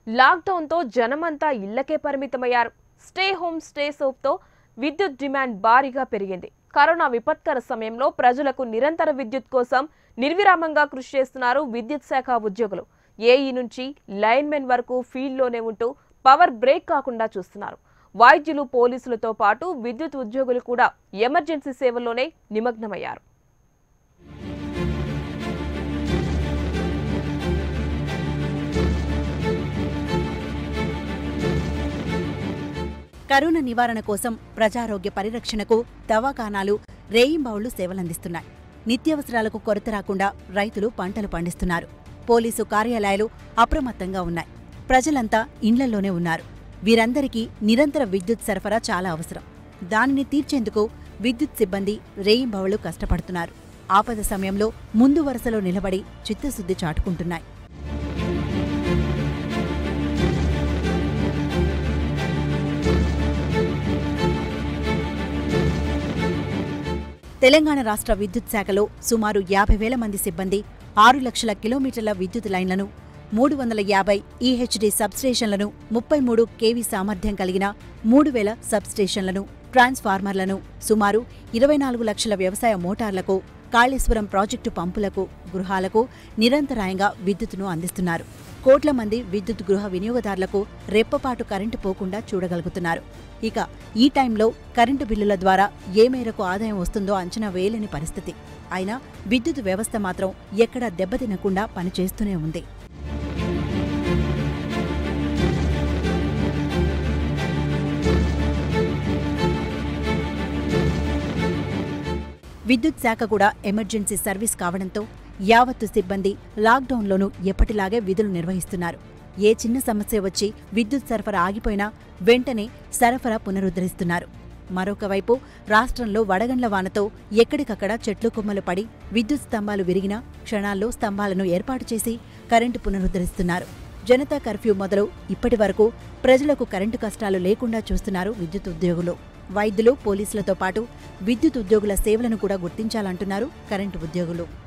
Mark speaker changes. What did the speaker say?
Speaker 1: లాక్డౌన్తో జనమంతా ఇళ్లకే పరిమితమయ్యారు స్టే హోమ్ స్టే సోప్తో విద్యుత్ డిమాండ్ భారీగా పెరిగింది కరోనా విపత్కర సమయంలో ప్రజలకు నిరంతర విద్యుత్ కోసం నిర్విరామంగా కృషి చేస్తున్నారు విద్యుత్ శాఖ ఉద్యోగులు ఏఈ నుంచి లైన్మెన్ వరకు ఫీల్డ్లోనే ఉంటూ పవర్ బ్రేక్ కాకుండా చూస్తున్నారు వైద్యులు పోలీసులతో పాటు విద్యుత్ ఉద్యోగులు కూడా ఎమర్జెన్సీ సేవల్లోనే నిమగ్నమయ్యారు
Speaker 2: కరోనా నివారణ కోసం ప్రజారోగ్య పరిరక్షణకు దవాఖానాలు రేయింబావుళ్లు సేవలందిస్తున్నాయి నిత్యావసరాలకు కొరత రాకుండా రైతులు పంటలు పండిస్తున్నారు పోలీసు కార్యాలయాలు అప్రమత్తంగా ఉన్నాయి ప్రజలంతా ఇండ్లలోనే ఉన్నారు వీరందరికీ నిరంతర విద్యుత్ సరఫరా చాలా అవసరం దానిని తీర్చేందుకు విద్యుత్ సిబ్బంది రేయింబావుళ్లు కష్టపడుతున్నారు ఆపద సమయంలో ముందు వరుసలో నిలబడి చిత్తశుద్ధి చాటుకుంటున్నాయి తెలంగాణ రాష్ట్ర విద్యుత్ శాఖలో సుమారు యాభై వేల మంది సిబ్బంది ఆరు లక్షల కిలోమీటర్ల విద్యుత్ లైన్లను మూడు వందల యాభై ఈహెచ్డి సబ్స్టేషన్లను ముప్పై మూడు కేవీ సామర్థ్యం కలిగిన మూడు వేల సబ్స్టేషన్లను ట్రాన్స్ఫార్మర్లను సుమారు ఇరవై నాలుగు లక్షల వ్యవసాయ మోటార్లకు కాళేశ్వరం ప్రాజెక్టు పంపులకు గృహాలకు నిరంతరాయంగా విద్యుత్తును అందిస్తున్నారు కోట్ల మంది విద్యుత్ గృహ వినియోగదారులకు రెప్పపాటు కరెంటు పోకుండా చూడగలుగుతున్నారు ఇక ఈ టైంలో కరెంటు బిల్లుల ద్వారా ఏ మేరకు ఆదాయం వస్తుందో అంచనా వేయలేని పరిస్థితి అయినా విద్యుత్ వ్యవస్థ మాత్రం ఎక్కడా దెబ్బతినకుండా పనిచేస్తూనే ఉంది విద్యుత్ శాఖ కూడా ఎమర్జెన్సీ సర్వీస్ కావడంతో యావత్తు సిబ్బంది లాక్డౌన్లోనూ ఎప్పటిలాగే విధులు నిర్వహిస్తున్నారు ఏ చిన్న సమస్య వచ్చి విద్యుత్ సరఫరా ఆగిపోయినా వెంటనే సరఫరా పునరుద్ధరిస్తున్నారు మరొక వైపు రాష్ట్రంలో వడగండ్ల వానతో ఎక్కడికక్కడ చెట్లు కొమ్మలు పడి విద్యుత్ స్తంభాలు విరిగినా క్షణాల్లో స్తంభాలను ఏర్పాటు చేసి కరెంటు పునరుద్ధరిస్తున్నారు జనతా కర్ఫ్యూ మొదలు ఇప్పటి వరకు ప్రజలకు కరెంటు కష్టాలు లేకుండా చూస్తున్నారు విద్యుత్ ఉద్యోగులు వైద్యులు పోలీసులతో పాటు విద్యుత్ ఉద్యోగుల సేవలను కూడా గుర్తించాలంటున్నారు కరెంటు ఉద్యోగులు